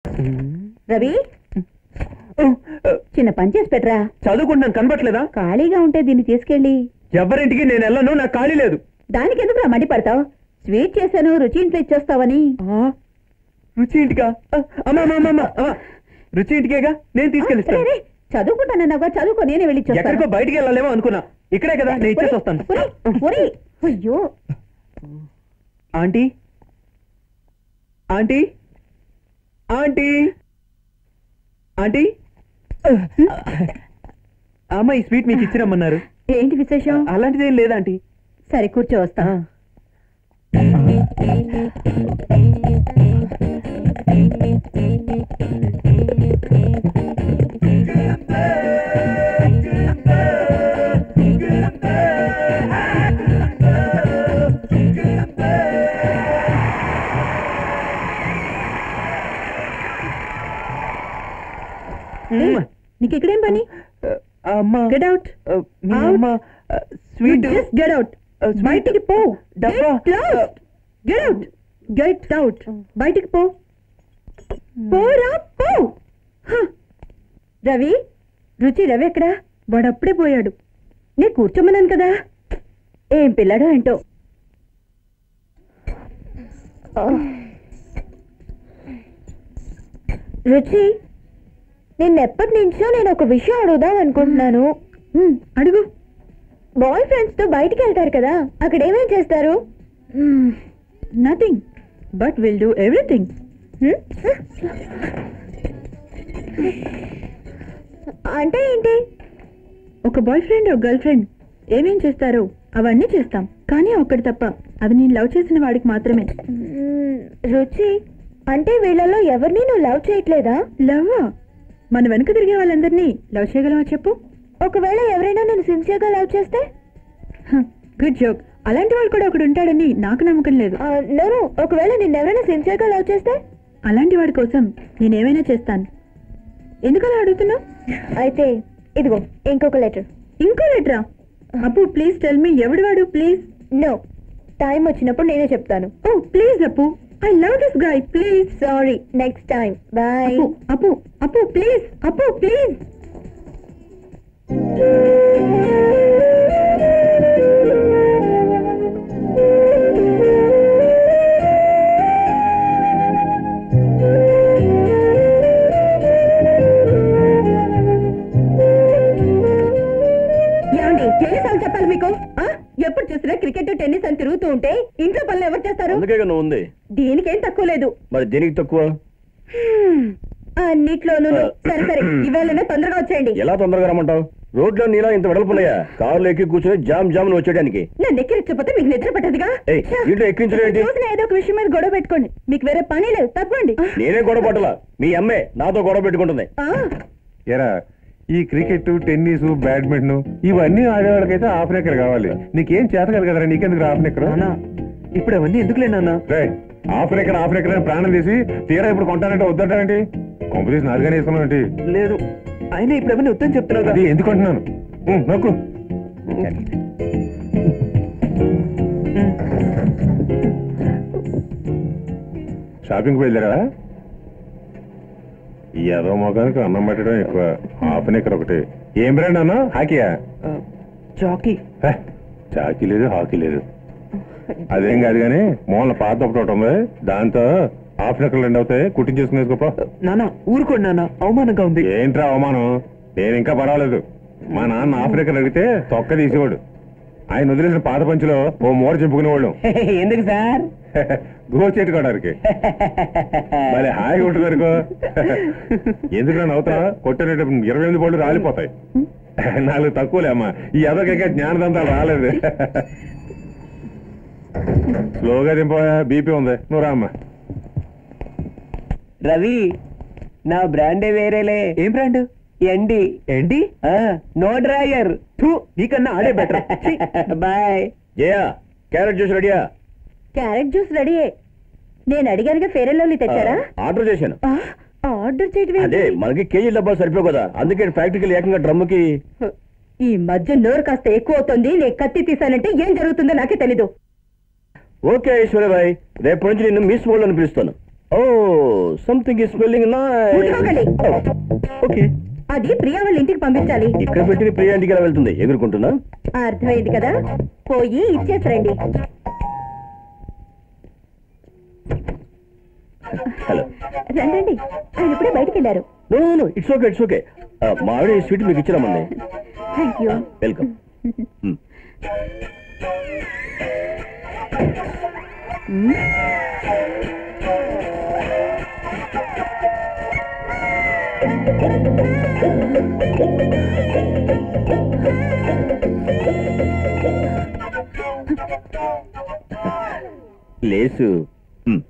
రవి చిన్న పని చేసి పెట్టరా చదువుకుంటున్నాను కనబట్లేదా ఖాళీగా ఉంటే దీన్ని తీసుకెళ్ళి ఎవరింటికి నేను వెళ్ళను నాకు ఖాళీ లేదు దానికి ఎందుకు మండి పడతావు స్వీట్ చేశాను రుచి ఇంట్లో ఇచ్చేస్తావని ఆ, రుచి ఇంటికా ఆ, అమ్మా అమ్మా, అమ్మా, అమ్మా, అమ్మా. రుచి ఇంటికేగా నేను తీసుకెళ్ళిస్తాను రే, రే, చదువుకుంటానన్నావుగా చదువుకో నేనే వెళ్ళి ఇచ్చేస్తాను. ఎక్కడికో బయటికి వెళ్ళాలేమో అనుకున్నా ఇక్కడే కదా నేను ఇచ్చేసి వస్తాను ఒరేయ్, ఒరేయ్, అయ్యో ఆంటీ ఆంటీ ఆంటీ ఆంటీ అమ్మ ఈ స్వీట్ మీకు ఇచ్చిరమ్మన్నారు ఏంటి విశేషం అలాంటిదేం లేదా ఆంటీ సరే కూర్చో వస్తా మ్మ్. నీకు ఇక్కడేం పని ఆ, అమ్మ గెట్ అవుట్ ఆ, మీ Out. అమ్మ ఆ, sweet just get out Uh, sweet. బయటికి పో డబ్బా. గెట్ అవుట్ గెట్ అవుట్ బయటికి పో పోరా పో హ. రవి రుచి రవి ఎక్కడా వాడు అప్పుడే పోయాడు నేను కూర్చోమన్నాను కదా ఏం పిల్లాడో ఏంటో రుచి నిన్నెప్పటి నుంచో నేను ఒక విషయం అడుగుదాం అనుకుంటున్నాను అడుగు బాయ్ ఫ్రెండ్స్ తో బయటికి వెళ్తారు కదా అక్కడ ఏమేం చేస్తారు nothing but will do everything అంటే ఏంటి ఒక బాయ్ ఫ్రెండ్ ఒక గర్ల్ ఫ్రెండ్ ఏమేం చేస్తారు అవన్నీ చేస్తాం కానీ ఒక్కటి తప్ప అది నేను లవ్ చేసిన వాడికి మాత్రమే రుచి అంటే వీళ్ళలో ఎవరిని నువ్వు లవ్ చేయట్లేదా లవ్ మన వెనుక తిరిగే వాళ్ళందరినీ లవ్ చేయగలవా చెప్పు ఒకవేళ ఎవరైనా నేను సిన్సియర్గా లవ్ చేస్తే గుడ్ జోక్ అలాంటి వాళ్ళు కూడా ఒకడు ఉంటాడని నాకు నమ్మకం లేదు నేను ఒకవేళ నిన్ను ఎవరైనా సిన్సియర్గా లవ్ చేస్తే అలాంటి వాడి కోసం నేనేమైనా చేస్తాను ఎందుకు అలా అడుగుతున్నావు అయితే ఇదిగో ఇంకొక లెటర్ ఇంకో లెటరా అప్పు ప్లీజ్ టెల్ మీ ఎవడు వాడు ప్లీజ్ నో టైం వచ్చినప్పుడు నేనే చెప్తాను oh please Appu I love this guy please sorry next time bye Appu Appu please అప్పు ప్లీజ్ ఏమండి ఎన్నిసార్లు చెప్పాలి మీకు ఆ? ఎప్పుడు చూసినా క్రికెట్ టెన్నిస్ అని తిరుగుతూ ఉంటే ఇంట్లో పనులు ఎవరు చేస్తారు అందుకే నువ్వు ఉంది దీనికేం తక్కువ లేదు మరి దేనికి తక్కువ హ్మ్. అన్నిట్లోనూ సరే సరే ఇవేళనే తొందరగా వచ్చేయండి ఎలా తొందరగా రమ్మంటావు రోడ్లో నీలా ఇంత వెడల్పులయ్యా కార్లు ఎక్కి కూర్చొని జామ్ జామ్ వచ్చేయడానికి నన్ను ఎక్కిరించకపోతే మీకు నిద్ర పట్టదుగా ఏయ్, దీంట్లో ఎక్కిరించడం ఏంటి? చూసిన ఏదో ఒక విషయం మీద గొడవ పెట్టుకోండి మీకు వేరే పని లేదు తప్పండి నేనే గొడవ పట్టలా మీ అమ్మే నాతో గొడవ పెట్టుకుంటుంది ఆ, ఎరా ఈ క్రికెట్ టెన్నిస్ బ్యాడ్మింటన్ ఇవన్నీ ఆడేవాళ్ళకైతే హాఫ్ నెక్కర్ కావాలి నీకేం చేత కదా కదరా నీకెందుకు హాఫ్ నెక్కర్ నాన్న ఇప్పుడు అవన్నీ ఎందుకులే నాన్న రే హాఫ్ నెక్కర్ హాఫ్ నెక్కర్ అని ప్రాణం తీసి తీరా ఇప్పుడు కొంటానంటే వద్దంటావేంటి కొంపతీసి నాలుగానే వేసుకున్నావు ఏంటి లేదు అయినా ఇప్పుడు అవన్నీ వద్దని చెప్తున్నావు అది ఎందుకు అంటున్నాను ఉం, నొక్కు షాపింగ్కి వెళ్ళారా ఈ ఎదో మొగానికి అన్నం పెట్టడం ఎక్కువ హాఫ్ నెక్కర్ ఒకటి ఏం బ్రాండ్ అన్నా హాకీయా చాకీ హే, చాకీ లేదు హాకీ లేదు అదేం కాదు కానీ మూల పాత ఒకటి ఒకటి ఉంది దాంతో హాఫ్ నెక్కలు రెండు అవుతాయి కుట్టించేసుకుని వేసుకోపో నాన్న ఊరుకోండి నాన్న అవమానంగా ఉంది ఏంట్రా అవమానం నేను ఇంకా పర్వాలేదు మా నాన్న హాఫ్ నెక్కలు అడిగితే తొక్క తీసేవాడు ఆయన వదిలేసిన పాత పంచులో ఓ మూర చెప్పుకునేవాళ్ళం ఎందుకు సార్ గోచేటి కొడానికి మరి హాయిగా ఉంటుంది అనుకో ఎందుకు నవ్వుతా కొట్టేటప్పుడు ఇరవై ఎనిమిది పళ్ళు రాలిపోతాయి నాలుగు తక్కువలే అమ్మా ఈ ఎదకైతే జ్ఞానదంతాలు రాలేదు స్లోగా దింపోయా బీపీ ఉంది నువ్వు రా అమ్మా రవి నా బ్రాండే వేరేలే ఏం బ్రాండ్ ఎండి ఏంటి నో డ్రాయర్ థూ, నీకన్నా ఆడే better bye Jaya carrot juice రెడీయా క్యారెట్ జ్యూస్ రెడీయే నేను అడిగానుగా ఫేర్ అండ్ లవ్లీ తెచ్చారా ఆర్డర్ చేశాను ఆ, ఆర్డర్ చేయటం అదే ఏంటి? మనకి కేజీ డబ్బాలు సరిపోవు కదా అందుకే ఫ్యాక్టరీకి ఏకంగా డ్రమ్ముకి ఈ మధ్య నోరు కాస్త ఎక్కువ అవుతుంది నేను కత్తి తీసానంటే ఏం జరుగుతుందో నాకే తెలీదు ఓకే ఐశ్వర్యరాయ్ రేపు నుంచి నిన్ను మిస్ వరల్డ్ అని పిలుస్తాను ఓ సంథింగ్ ఇస్ స్మెల్లింగ్ ముట్టుకోకండి. ఓకే అది ప్రియా వాళ్ళ ఇంటికి పంపించాలి ఇక్కడ పెట్టిన ప్రియ ఇంటికి ఎలా వెళ్తుంది ఎగురుకుంటున్నా అర్థమైంది కదా పోయి ఇచ్చేసరండి హలో రండి ఆయన ఇప్పుడే బయటికి వెళ్ళారు no no it's okay it's okay మా ఆవిడ ఈ స్వీట్ మీకు ఇచ్చిరామండి థ్యాంక్ యూ వెల్కమ్ లేసు మ్.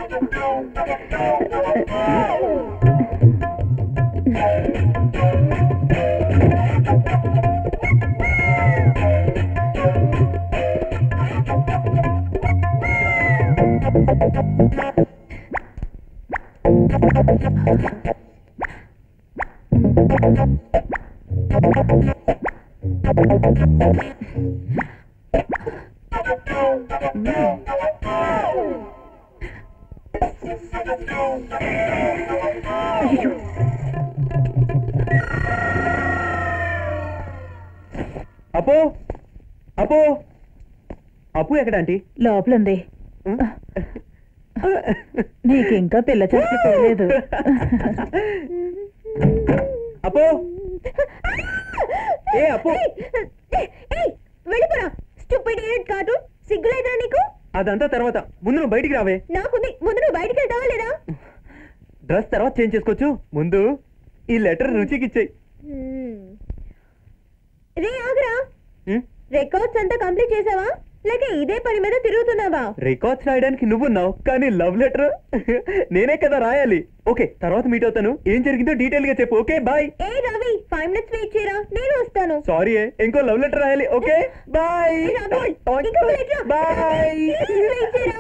అపో అపో అప్పు ఎక్కడ ఆంటీ లోపలుంది నీకు ఇంకా పిల్ల చెట్లు తెలియదు అపో ఏ అపో వెళ్ళిపోరా స్టూపిడ్ ఇడియట్ కాదు సిగ్గులేదా నీకు అదంతా తర్వాత ముందు నువ్వు బయటికి రావే నాకుంది ముందు నువ్వు బయటికి వెళ్తావా లేదా డ్రెస్ తర్వాత చేంజ్ చేసుకోవచ్చు ముందు ఈ లెటర్ రుచికి ఇచ్చేయి రే ఆగరా రికార్డ్స్ అంతా కంప్లీట్ చేసావా లేక ఇదే పని మీద తిరుగుతున్నావా రికార్డ్స్ రాయడానికి నువ్వున్నావు కానీ లవ్ లెటర్ నేనే కదా రాయాలి ఓకే తర్వాత మీట్ అవుతాను ఏం జరిగిందో డీటెయిల్ గా చెప్పు ఓకే బాయ్ ఏ రవి ఫైవ్ మినిట్స్ వెయిట్ చేయరా నేను వస్తాను సారీ ఇంకో లవ్ లెటర్ రాయాలి ఓకే బాయ్ ఏ రవి, ఇంకో letter. బాయ్ Please wait చేయరా.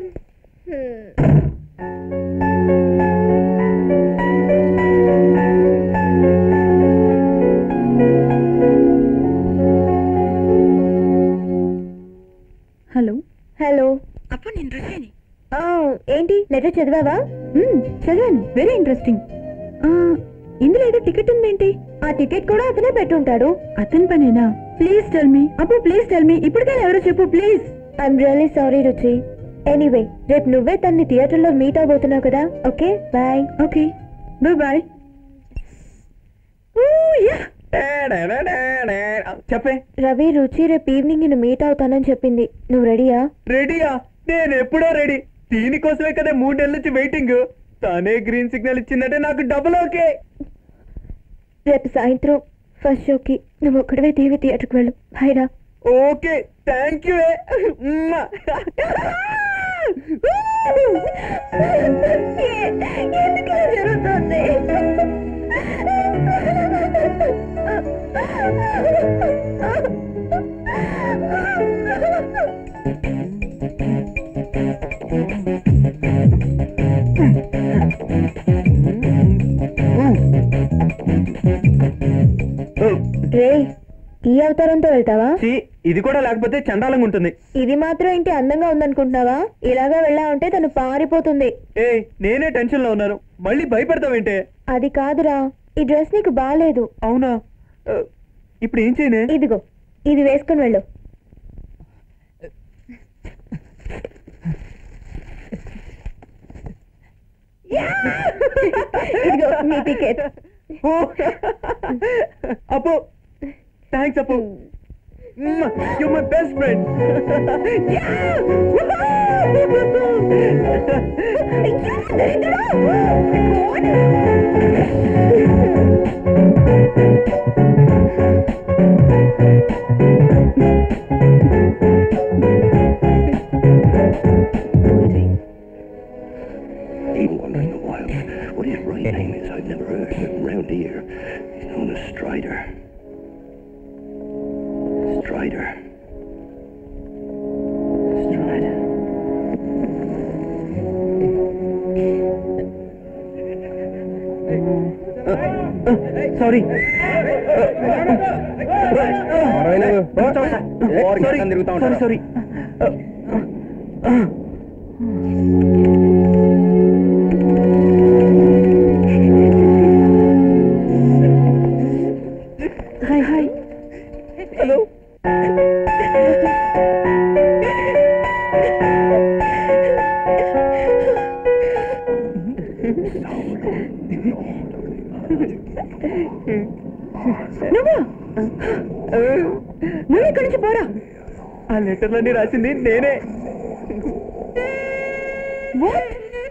హలో హలో అప్పుడు నేను రుచిని ఏంటి లెటర్ చదివావా చదివాను వెరీ ఇంట్రెస్టింగ్ ఇందులో ఏదో టికెట్ ఉందేంటి ఆ టికెట్ కూడా అతనే పెట్టుంటాడు అతని పనేనా ప్లీజ్ టెల్ మీ అప్పుడు ప్లీజ్ టెల్ మీ ఇప్పటికైనా ఎవరో చెప్పు please I'm really sorry Ruchi anyway రేపు నువ్వే తన్ని థియేటర్ లో మీట్ అవబోతున్నావు కదా okay bye okay bye bye చెప్పే రవి రుచి రేపు ఈవినింగ్ నేను మీట్ అవుతానని చెప్పింది నువ్వు రెడీయా రెడీయా నేను ఎప్పుడో రెడీ దీనికోసమే కదా మూడు నెలల నుంచి వెయిటింగ్ తానే గ్రీన్ సిగ్నల్ ఇచ్చిందంటే నాకు డబుల్ ఓకే రేపు సాయంత్రం ఫస్ట్ షోకి నువ్వు ఒక్కడవే టీవీ థియేటర్కి వెళ్ళు బాయ్ రా ఓకే థ్యాంక్ యూ ఎందుకు జరుగుతుంది రే ఈ అవతారంతో వెళ్తావా ఇది కూడా లేకపోతే చండాలంగా ఉంటుంది ఇది మాత్రం ఏంటి అందంగా ఉందనుకుంటున్నావా ఇలాగా వెళ్ళా ఉంటే తను పారిపోతుంది ఏ నేనే టెన్షన్ లో ఉన్నాను మళ్ళీ భయపడతావేంటే అది కాదురా ఈ డ్రెస్ నీకు బాగాలేదు అవునా ఆ, ఇప్పుడు ఏం చేయనే ఇదిగో ఇది వేసుకుని వెళ్ళు ఇదిగో నీ ticket oh, Appu thanks Appu you my best friend Been wandering the wilds. What his right name is, I've never heard. But round here, he's known as Strider. Strider. Strider. Sorry sorry sorry నువ్వా నువ్వు ఇక్కడి నుంచి పోరా ఆ లెటర్లన్నీ రాసింది నేనే What?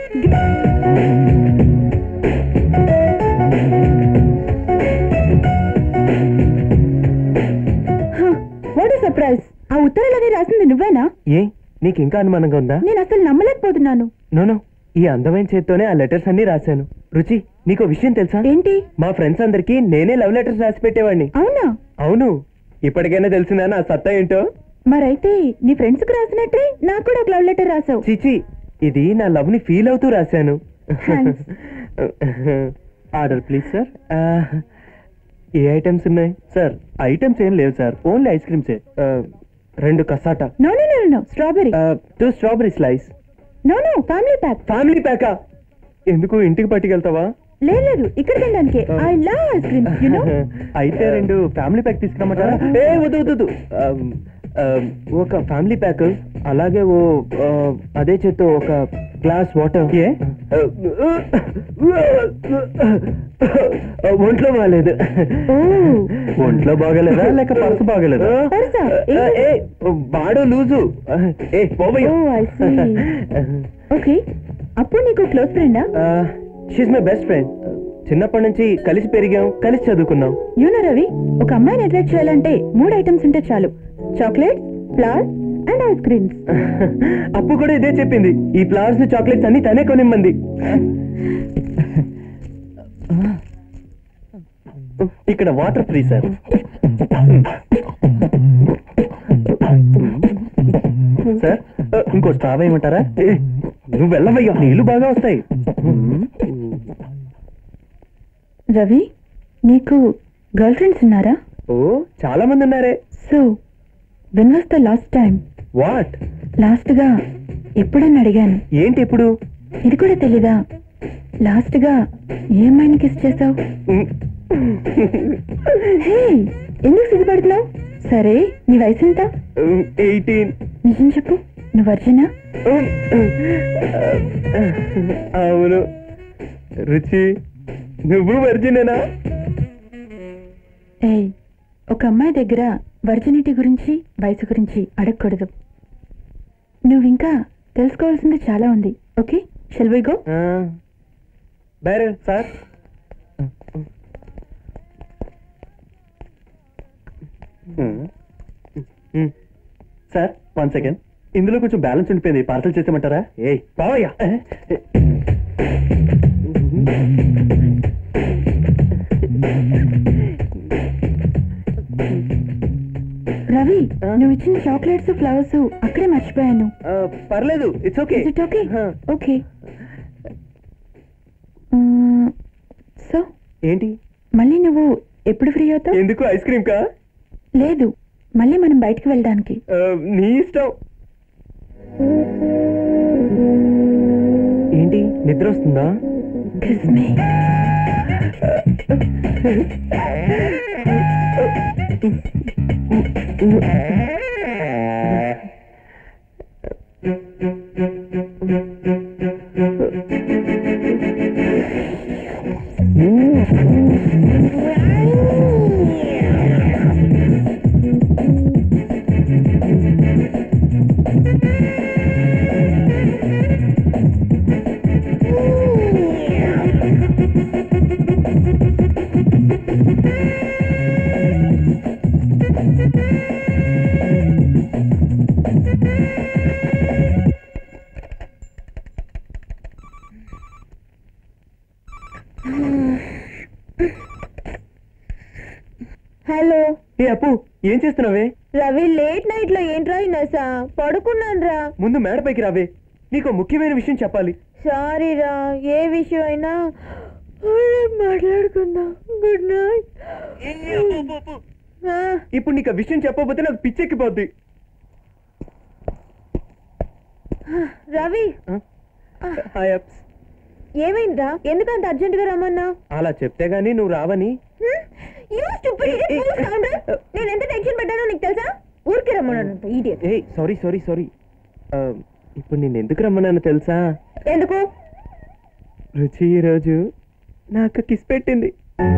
What surprise ఆ ఉత్తరాలని రాసింది నువ్వేనా ఏ నీకు ఇంకా అనుమానంగా ఉందా నేను అసలు నమ్మలేకపోతున్నాను నోనో ఈ అందమైన చేత్తోనే ఆ లెటర్స్ అన్ని రాశాను రుచి నీకు విషయం తెలుసా ఏంటి మా ఫ్రెండ్స్ అందరికి నేనే లవ్ లెటర్స్ రాసి పెట్టేవాడిని అవునా అవును ఇప్పటికైనా తెలిసిందా నా సత్తా ఏంటో మరైతే నీ ఫ్రెండ్స్ కు రాసినట్టే నాకు కూడా ఒక లవ్ లెటర్ రాసావు చిచి ఇది నా లవ్ ని ఫీల్ అవుతూ రాశాను Thanks. ఆర్డర్ ప్లీజ్ సార్ ఏ ఐటమ్స్ ఉన్నాయి సార్ ఐటమ్స్ ఏం లేవు సార్ ఓన్లీ ఐస్ క్రీమ్సే రెండు cassata no no no no strawberry two strawberry slice no no family pack family ప్యాకా ఎందుకు ఇంటికి పట్టుకెళ్తావా లేదు లేదు ఇక్కడ తినడానికి I love ice cream you know అయితే రెండు ఫ్యామిలీ ప్యాక్ తీసుకురమ్మంటారా ఏ వద్దు వద్దు వద్దు Um, um, ఒక ఫ్యామిలీ ప్యాక్ అలాగే ఓ uh, అదే చేత్తో ఒక గ్లాస్ వాటర్ ఏ ఒంట్లో బాగాలేదు ఒంట్లో బాగాలేదా లేక పర్సు బాగాలేదా పర్సా? ఏ బాడో లూజు ఏ పోవయ్య Oh, I see. ఓకే అప్పుడు నీకు క్లోజ్ ఫ్రెండా షీస్ మై బెస్ట్ ఫ్రెండ్ చిన్నప్పటి నుంచి కలిసి పెరిగాం కలిసి చదువుకున్నాం యూనో రవి ఒక అమ్మాయిని అట్రాక్ట్ చేయాలంటే మూడు ఐటమ్స్ ఉంటే చాలు chocolate flowers and ice creams Appu కూడా ఇదే చెప్పింది ఈ ఫ్లవర్స్ చాక్లెట్స్ అన్ని తనే కొనిమ్మంది ఇక్కడ వాటర్ ఫ్రీ సార్ సార్ ఇంకో స్టావ్ వేయమంటారా ఏ, నువ్వు వెళ్ళవయ్యా నీళ్లు బాగా వస్తాయి రవి నీకు గర్ల్ ఫ్రెండ్స్ ఉన్నారా ఓ చాలా మంది ఉన్నారే so when was the last time what last గా ఎప్పుడని అడిగాను ఏంటి ఇప్పుడు ఇది కూడా తెలీదా లాస్ట్ గా ఏ అమ్మాయిని కిస్ చేసావు హే ఎందుకు సిగ్గుపడుతున్నావు సరే నీ వయసు ఎంత ఎయిటీన్ నిజం చెప్పు నువ్వు వర్జినా అవును రుచి నువ్వు వర్జినేనా ఏయ్ ఒక అమ్మాయి దగ్గర వర్జినిటీ గురించి వయసు గురించి అడగకూడదు నువ్వు ఇంకా తెలుసుకోవాల్సింది చాలా ఉంది ఓకే షెల్ వి గో బేరే సార్ సార్ వన్ సెకండ్ ఇందులో కొంచెం బ్యాలెన్స్ ఉండిపోయింది పార్సల్ చేసేమంటారా ఏ బావయ్యా రవి ఆ? నువ్వు ఇచ్చిన చాక్లెట్స్ ఫ్లవర్స్ అక్కడే మర్చిపోయాను పర్లేదు it's okay it okay okay so ఏంటి మళ్ళీ నువ్వు ఎప్పుడు ఫ్రీ అవుతావు ఎందుకు ఐస్ క్రీమ్ కా లేదు మళ్ళీ మనం బయటికి వెళ్ళడానికి ఆ, నీ ఇష్టం ఏంటి నిద్ర వస్తుందా Kiss me. హలో ఏ అప్పు ఏం చేస్తున్నావే రవి లేట్ నైట్ లో ఏంట్రా నసా పడుకున్నాను రా ముందు మేడపైకి రావే నీకు ముఖ్యమైన విషయం చెప్పాలి సారీ రా ఏ విషయం అయినా మాట్లాడుకుందాం గుడ్ నైట్ ఇప్పుడు నీకు ఆ విషయం చెప్పకపోతే నాకు పిచ్చెక్కిపోద్ది రవి హాయ్ అప్స్ ఏమైందిరా ఎందుకంత అర్జెంట్ గా రమ్మన్నా అలా చెప్తే గానీ నువ్వు రావని నేను ఎంత టెన్షన్ పడ్డానో నీకు తెలుసా ఊరికి రమ్మన్నాను ఇడియట్ ఏ సారీ సారీ సారీ ఇప్పుడు నేను ఎందుకు రమ్మన్నాను తెలుసా ఎందుకు రుచి ఈరోజు నాకు కిస్ పెట్టింది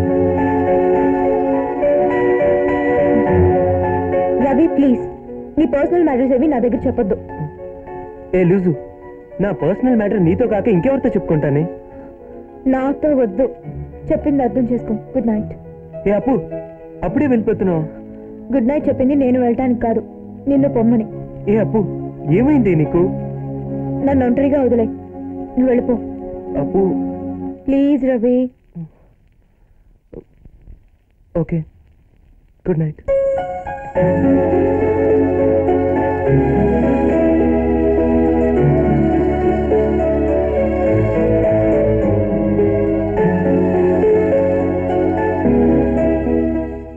రవి ప్లీజ్ నీ పర్సనల్ మ్యాటర్స్ ఏవి నా దగ్గర చెప్పొద్దు ఏ లూజు నా పర్సనల్ మ్యాటర్ నీతో కాక ఇంకెవరితో చెప్పుకుంటానే నాతో వద్దు చెప్పింది అర్థం చేసుకో గుడ్ నైట్ ఏ అప్పు అప్పుడే వెళ్ళిపోతున్నావు గుడ్ నైట్ చెప్పింది నేను వెళ్ళటానికి కాదు నిన్ను పొమ్మని ఏ అప్పు ఏమైంది నీకు నన్ను ఒంటరిగా వదిలే నువ్వు వెళ్ళిపో Appu please Ravi okay good night